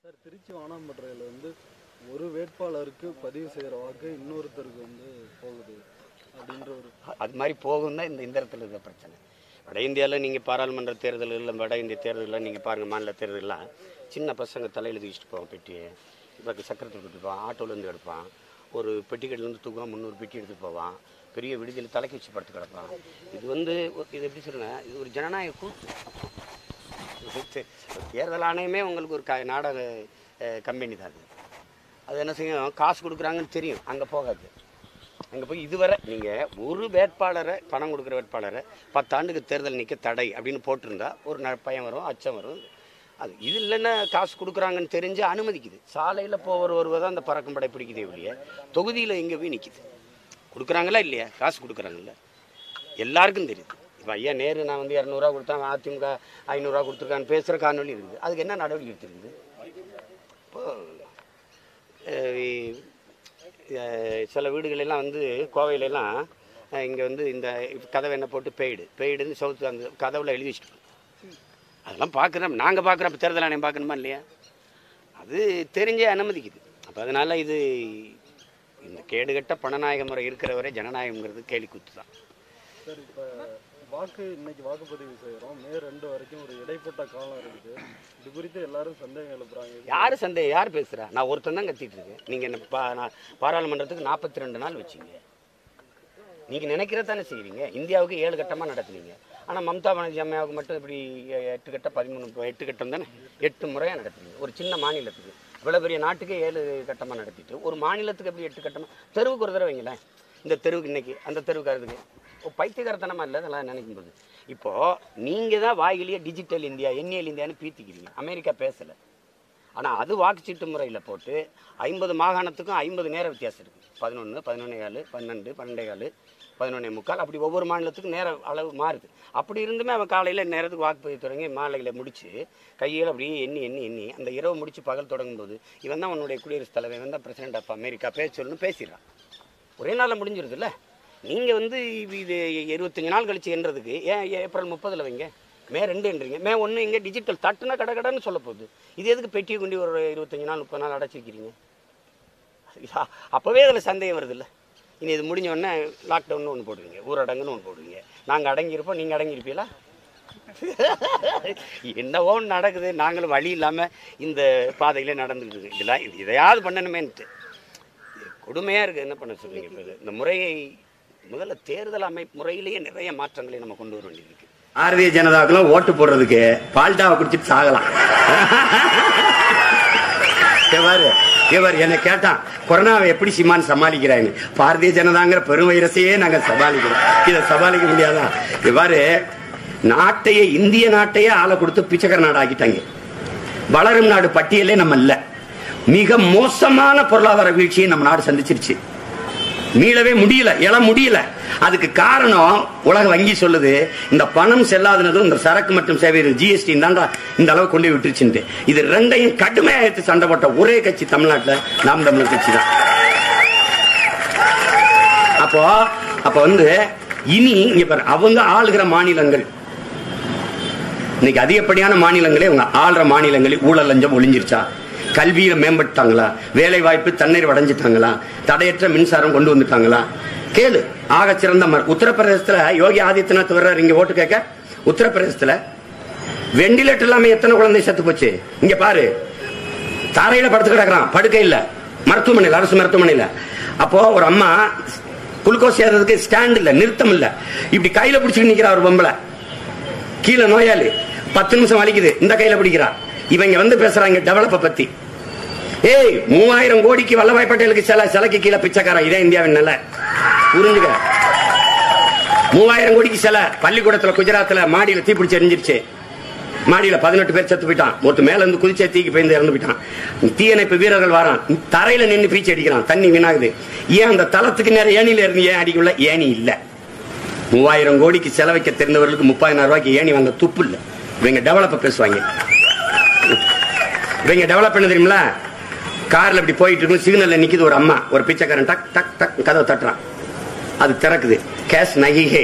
Sir Trichy வானாம்பற்றையில் வந்து ஒரு வேட்பாளருக்கு பதிவு செய்கிற வாக்கு இன்னொருத்தருக்கு வந்து போகுது அப்படின்ற ஒரு அது மாதிரி போகும் தான் இந்த இந்த இடத்துல இருக்க பிரச்சனை வட இந்தியாவில் நீங்கள் பாராளுமன்ற தேர்தல்கள் வட இந்திய தேர்தலில் நீங்கள் பாருங்கள் மாநில தேர்தலெலாம் சின்ன பசங்க தலையில் தூக்கிட்டு போவான் பெட்டியை இப்போ சக்கரத்தில் தூக்கிட்டு போவான் ஆட்டோலேருந்து எடுப்பான் ஒரு பெட்டிக்கடையிலேருந்து தூக்குவான் முந்நூறு பெட்டி எடுத்துகிட்டு போவான் பெரிய விடுதியில் தலைக்கு வச்சு படுத்து கிடப்பான் இது வந்து ஒரு- இது எப்படி சொல்லுங்கள் இது ஒரு ஜனநாயக கூத்து இது தேர்தல் ஆணையமே உங்களுக்கு ஒரு க நாடக கம்பெனி தான் அது அது என்ன செய்யும் காசு கொடுக்குறாங்கன்னு தெரியும் அங்கே போகாது அங்கே போய் இதுவரை நீங்கள் ஒரு வேட்பாளரை பணம் கொடுக்குற வேட்பாளரை பத்தாண்டுக்கு தேர்தல் நிற்க தடை அப்படின்னு போட்டிருந்தா ஒரு ந பயம் வரும் அச்சம் வரும் அது இது இல்லைன்னா காசு கொடுக்குறாங்கன்னு தெரிஞ்சு அனுமதிக்குது சாலையில் போகிற ஒருவர் தான் அந்த பறக்கும் படை பிடிக்குதே ஒழிய தொகுதியில் எங்கே போய் நிற்கிது கொடுக்குறாங்களா இல்லையா காசு கொடுக்குறாங்கல்ல எல்லாருக்கும் தெரியுது இப்போ ஐயா நேரு நான் வந்து இரநூறுவா கொடுத்தேன் அதிமுக ஐநூறுரூவா கொடுத்துருக்கான்னு பேசுகிற காணொலி இருக்குது அதுக்கு என்ன நடவடிக்கை எடுத்துருக்குது இப்போ அஹ், அஹ், சில வீடுகளெல்லாம் வந்து கோவையிலெல்லாம் இங்கே வந்து இந்த கதவை என்ன போட்டு பெய்டு பெய்டுன்னு சவுத்து அந்த கதவுல எழுதி வச்சுட்டு அதெல்லாம் பார்க்குறோம் நாங்கள் பார்க்குறோம் அப்போ தேர்தல் ஆணையம் பார்க்கணுமா இல்லையா அது தெரிஞ்சே அனுமதிக்குது அப்போ அதனால் இது இந்த கேடுகட்ட பணநாயக முறை இருக்கிற வரை ஜனநாயகம்ங்கிறது கேலி குத்து தான் சார் இப்போ வாக்கு இன்னைக்கு வாக்குப்பதிவு செய்கிறோம் மே ரெண்டு வரைக்கும் ஒரு இடைப்பட்ட காலம் இருக்குது இது குறித்து எல்லாரும் சந்தேகம் எழுப்புறாங்க யார் சந்தேகம் யார் பேசுகிறா நான் ஒருத்தன் தான் கத்திட்டு இருக்கேன் நீங்கள் என்ன பா நான் பாராளுமன்றத்துக்கு நாற்பத்தி ரெண்டு நாள் வச்சிங்க நீங்கள் நினைக்கிறத தானே செய்கிறீங்க இந்தியாவுக்கு ஏழு கட்டமாக நடத்துனீங்க ஆனால் மம்தா பானர்ஜி அம்மையாவுக்கு மட்டும் இப்படி எ- எட்டு கட்டம் பதிமூணு எட்டு கட்டம் தானே எட்டு முறையாக நடத்துனீங்க ஒரு சின்ன மாநிலத்துக்கு இவ்வளோ பெரிய நாட்டுக்கே ஏழு கட்டமாக நடத்திட்டு ஒரு மாநிலத்துக்கு எப்படி எட்டு கட்டமாக தெருவுக்கு ஒரு தடவை வைங்களேன் இந்த தெருவுக்கு இன்னைக்கு அந்த தெருவுக்கு அதுக்கு ஓ பைத்தியகாரத்தனமா இல்லை அதெல்லாம் நினைக்கும் போது இப்போது நீங்கள் தான் வாயிலேயே டிஜிட்டல் இந்தியா எண்ணியல் இந்தியான்னு பீத்திக்கிறீங்க அமெரிக்கா பேசலை ஆனால் அது வாக்குச்சீட்டு முறையில் போட்டு ஐம்பது மாகாணத்துக்கும் ஐம்பது நேர வித்தியாசம் இருக்குது பதினொன்று பதினொன்னே காலு பன்னெண்டு பன்னெண்டே காலு பதினொன்னே முக்கால் அப்படி ஒவ்வொரு மாநிலத்துக்கும் நேர அளவு மாறுது அப்படி இருந்துமே அவன் காலையில் நேரத்துக்கு வாக்குப்பதிவு தொடங்கி மாலையில் முடிச்சு கையில் அப்படியே எண்ணி எண்ணி எண்ணி அந்த இரவு முடிச்சு பகல் தொடங்கும்போது இவன் தான் உன்னுடைய குடியரசுத் தலைவர் இவன் தான் பிரசிடென்ட் ஆஃப் அமெரிக்கா பேச சொல்லுன்னு பேசிடுறான் ஒரே நாளில் முடிஞ்சிருதுல்ல நீங்கள் வந்து இது இருபத்தஞ்சு நாள் கழிச்சு என்றதுக்கு ஏன் ஏப்ரல் முப்பதில் வைங்க மே ரெண்டுன்றீங்க மே ஒன்று இங்கே டிஜிட்டல் தட்டுனா கடை கடைன்னு சொல்ல போகுது இது எதுக்கு பெட்டியை கொண்டு ஒரு இருபத்தஞ்சு நாள் முப்பது நாள் அடைச்சி வைக்கிறீங்க அப்போவே அதில் சந்தேகம் வருதுல்ல இனி இது முடிஞ்ச உடனே லாக்டவுன்னு ஒன்று போடுவீங்க ஊரடங்குன்னு ஒன்று போடுவீங்க நாங்கள் அடங்கியிருப்போம் நீங்கள் அடங்கியிருப்பீங்களா என்னவோ ஒண்ணு நடக்குது நாங்களும் வழி இல்லாமல் இந்த பாதையிலே நடந்துக்கிட்டு இருக்கு இதெல்லாம் இது இதையாவது பண்ணணுமேன்ட்டு கொடுமையாக இருக்குது என்ன பண்ண சொல்றீங்க இப்போ இது? இந்த முறையை முதல்ல தேர்தல் அமைப்பு முறையிலேயே நிறைய மாற்றங்களை நம்ம கொண்டு வர வேண்டியிருக்கு பாரதிய ஜனதாவுக்குலாம் ஓட்டு போடுறதுக்கு பால்டாவை குடிச்சிட்டு சாகலாம் இவர் இவர் என்னை கேட்டான் கொரோனாவை எப்படி சீமான் சமாளிக்கிறாங்க பாரதிய ஜனதாங்கிற பெரும் வைரஸையே நாங்கள் சமாளிக்கிறோம் இதை சமாளிக்க முடியாதா இவ்வாறு நாட்டையே இந்திய நாட்டையே ஆளை கொடுத்து பிச்சைக்கார நாடு ஆக்கிட்டாங்க வளரும் நாடு பட்டியலே நம்ம இல்ல மிக மோசமான பொருளாதார வீழ்ச்சியை நம்ம நாடு சந்திச்சிருச்சு மீளவே முடியல எழ முடியல அதுக்கு காரணம் உலக வங்கி சொல்லுது இந்த பணம் செல்லாதனதும் இந்த சரக்கு மற்றும் சேவை ஜிஎஸ்டி தாண்டா இந்த அளவு கொண்டு போய் விட்டுருச்சுன்ட்டு இது ரெண்டையும் கடுமையா எடுத்து சண்டை போட்ட ஒரே கட்சி தமிழ்நாட்டில் நாம் தமிழர் கட்சி தான் அப்போ அப்ப வந்து இனி இங்க பாரு அவங்க ஆளுகிற மாநிலங்கள் இன்னைக்கு அதிகப்படியான மாநிலங்களே இவங்க ஆள்ற மாநிலங்களில் ஊழல் லஞ்சம் ஒளிஞ்சிருச்சா கல்வியில மேம்பட்டாங்களா வேலை வாய்ப்பு தண்ணீர் அடைஞ்சிட்டாங்களா தடையற்ற மின்சாரம் கொண்டு வந்துட்டாங்களா கேளு ஆக சிறந்த ம- உத்தரப்பிரதேசத்துல யோகி ஆதித்யநாத் வர்றாரு இங்க ஓட்டு கேட்க உத்தரப்பிரதேசத்துல வெண்டிலேட்டர் இல்லாம எத்தனை குழந்தை செத்து போச்சு இங்க பாரு தரையில படுத்து கிடக்குறான் படுக்கை இல்ல மருத்துவமனையில் அரசு மருத்துவமனையில் அப்போ ஒரு அம்மா குளுக்கோஸ் ஏறதுக்கு ஸ்டாண்ட் இல்ல நிறுத்தம் இல்ல இப்படி கையில பிடிச்சிட்டு நிக்கிறா ஒரு பொம்பளை கீழே நோயாளி பத்து நிமிஷம் வலிக்குது இந்த கையில பிடிக்கிறா இவங்க வந்து பேசுறாங்க டெவலப்ப பத்தி ஏய் மூவாயிரம் கோடிக்கு வல்லபாய் பட்டேலுக்கு சில சிலைக்கு கீழே பிச்சைக்காரன் இதே இந்தியாவின் நிலை புரிஞ்சுக்க மூவாயிரம் கோடிக்கு சில பள்ளிக்கூடத்துல குஜராத்ல மாடியில தீப்பிடிச்சு எரிஞ்சிருச்சு மாடியில பதினெட்டு பேர் செத்து போயிட்டான் ஒருத்தர் மேல இருந்து குதிச்சே தீக்கு பயந்து இறந்து போயிட்டான் தீயணைப்பு வீரர்கள் வரான் தரையில நின்னு பீச்சு அடிக்கிறான் தண்ணி வீணாகுது ஏன் அந்த தளத்துக்கு நேரம் ஏணியில இருந்து ஏன் அடிக்கல ஏணி இல்ல மூவாயிரம் கோடிக்கு செலவைக்க தெரிந்தவர்களுக்கு முப்பதாயிரம் ரூபாய்க்கு ஏணி வாங்க துப்பு இல்ல இவங்க டெவலப்ப பேசுவாங்க இவங்க டெவலப் பண்ண தெரியுங்களா கார்ல இப்படி போயிட்டு இருக்கும் சிக்னல்ல நிக்குது ஒரு அம்மா ஒரு பிச்சைக்காரன் டக் டக் டக் கதவை தட்டுறான் அது திறக்குது கேஷ் நகிஹே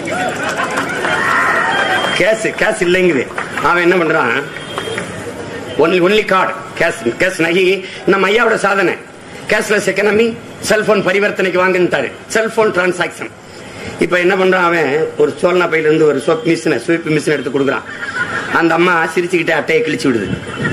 கேஸ் கேஸ் இல்லைங்குது அவன் என்ன பண்றான் only only card cash cash நகி நம்ம ஐயாவோட சாதனை கேஷ்லெஸ் எக்கனாமி செல்போன் பரிவர்த்தனைக்கு வாங்கிட்டாரு செல்போன் டிரான்சாக்ஷன் இப்ப என்ன பண்றான் அவன் ஒரு சோழனா பையில இருந்து ஒரு சோப் மிஷினை ஸ்வீப் மிஷின் எடுத்து கொடுக்குறான் அந்த அம்மா சிரிச்சுக்கிட்டே அட்டையை கிழிச்சு விடுது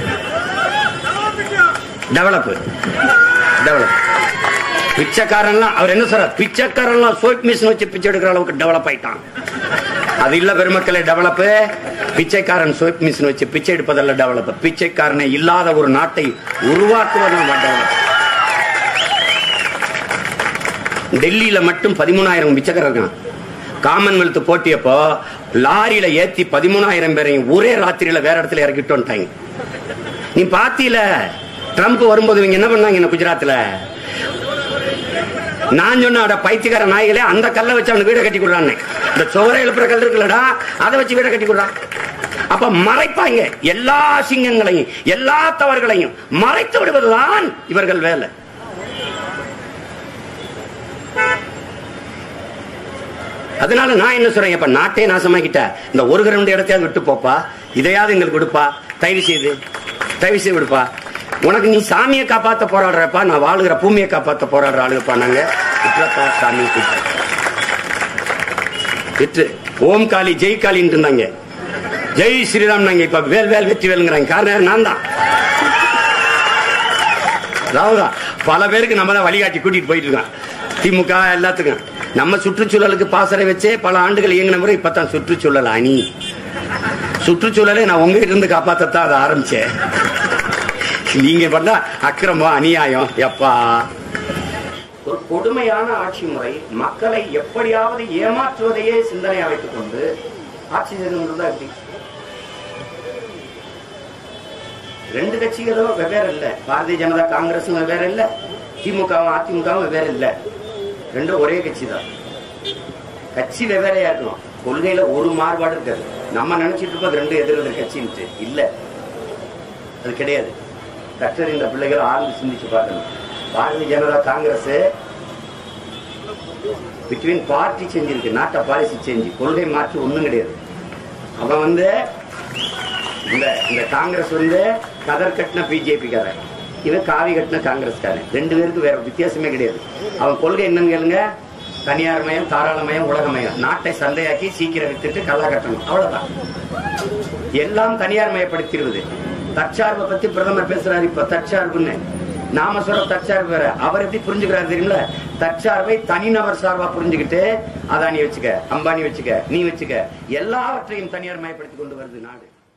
டெவலப் டெவலப் பிச்சைக்காரன்லாம் அவர் என்ன சொல்றார் பிச்சைக்காரன்லாம் சோப் மிஷின் வச்சு பிச்சை எடுக்கிற அளவுக்கு டெவலப் ஆயிட்டான் அது இல்ல பெருமக்களே டெவலப் பிச்சைக்காரன் சோப் மிஷின் வச்சு பிச்சை எடுப்பதல்ல டெவலப் பிச்சைக்காரனை இல்லாத ஒரு நாட்டை உருவாக்குவதான் டெவலப் டெல்லியில மட்டும் பதிமூணாயிரம் பிச்சைக்காரர் இருக்கான் காமன்வெல்த் போட்டியப்போ லாரியில ஏத்தி பதிமூணாயிரம் பேரையும் ஒரே ராத்திரியில வேற இடத்துல இறக்கிட்டு வந்துட்டாங்க நீ பாத்தியில ட்ரம்ப் வரும்போது இவங்க என்ன பண்ணாங்க என்ன குஜராத்ல நான் சொன்ன அட பைத்தியக்கார நாய்களே அந்த கல்லை வச்சு அவனுக்கு வீடை கட்டி கொடுறான்னு இந்த சுவரை எழுப்புற கல் இருக்குல்லடா அதை வச்சு வீடை கட்டி கொடுறான் அப்ப மறைப்பாங்க எல்லா சிங்கங்களையும் எல்லா தவறுகளையும் மறைத்து விடுவதுதான் இவர்கள் வேலை அதனால நான் என்ன சொல்றேன் இப்ப நாட்டே நாசமாக்கிட்ட இந்த ஒரு கிரவுண்ட் இடத்தையாவது விட்டு போப்பா இதையாவது எங்களுக்கு கொடுப்பா தயவு செய்து தயவு செய்து விடுப்பா உனக்கு நீ சாமியை காப்பாத்த போராடுறப்பா நான் வாழுகிற பூமியை காப்பாத்த போராடுற ஆளுப்பா நாங்க விட்டுறப்பா சாமி விட்டு. விட்டு ஓம் காளி ஜெய் காளின்னு இருந்தாங்க ஜெய் ஸ்ரீராம் நாங்க இப்ப வேல் வேல் வெற்றி வேலுங்கிறாங்க காரணம் நான் தான் அதாவது பல பேருக்கு நம்ம தான் வழிகாட்டி கூட்டிட்டு போயிட்டு இருக்கான் திமுக எல்லாத்துக்கும் நம்ம சுற்றுச்சூழலுக்கு பாசறை வச்சே பல ஆண்டுகள் இயங்கின முறை இப்பதான் சுற்றுச்சூழல் அணி சுற்றுச்சூழலை நான் உங்ககிட்ட இருந்து காப்பாத்தத்தான் அதை ஆரம்பிச்சேன் நீங்க பண்ண அக்கிரமம் அநியாயம் எப்பா ஒரு கொடுமையான ஆட்சி முறை மக்களை எப்படியாவது ஏமாற்றுவதையே சிந்தனையா வைத்துக் கொண்டு ஆட்சி செய்து எப்படி ரெண்டு கட்சிகளும் வெவ்வேறு இல்ல பாரதிய ஜனதா காங்கிரஸும் வெவ்வேறு இல்ல திமுகவும் அதிமுகவும் வெவ்வேறு இல்ல ரெண்டும் ஒரே கட்சி தான் கட்சி வெவ்வேறையா இருக்கணும் கொள்கையில ஒரு மாறுபாடு இருக்காது நம்ம நினைச்சிட்டு இருப்போம் அது ரெண்டு எதிர் எதிர் கட்சின்ட்டு இல்ல அது கிடையாது கற்றறிந்த பிள்ளைகள் ஆழ்ந்து சிந்திச்சு பார்க்கணும் பாரதிய ஜனதா காங்கிரஸ் பிட்வீன் பார்ட்டி செஞ்சிருக்கு நாட்டை பாலிசி செஞ்சு கொள்கை மாற்று ஒண்ணும் கிடையாது அவன் வந்து இந்த இந்த காங்கிரஸ் வந்து கதர் கட்டின பிஜேபி காரன் இவன் காவி கட்டின காங்கிரஸ்காரன் ரெண்டு பேருக்கு வேற வித்தியாசமே கிடையாது அவன் கொள்கை என்னன்னு கேளுங்க தனியார் மயம் தாராளமயம் உலகமயம் நாட்டை சந்தையாக்கி சீக்கிரம் வித்துட்டு கல்லா கட்டணும் அவ்வளவுதான் எல்லாம் தனியார் மயப்படுத்திடுவது தற்சார்பை பத்தி பிரதமர் பேசுறாரு இப்ப தற்சார்புன்னு நாம சொல்ற தற்சார்பு வேற அவர் எப்படி புரிஞ்சுக்கிறாரு தெரியுங்களா தற்சார்பை தனிநபர் சார்பா புரிஞ்சுக்கிட்டு அதானி வச்சுக்க அம்பானி வச்சுக்க நீ வச்சுக்க எல்லாவற்றையும் தனியார் மயப்படுத்தி கொண்டு வருது நாடு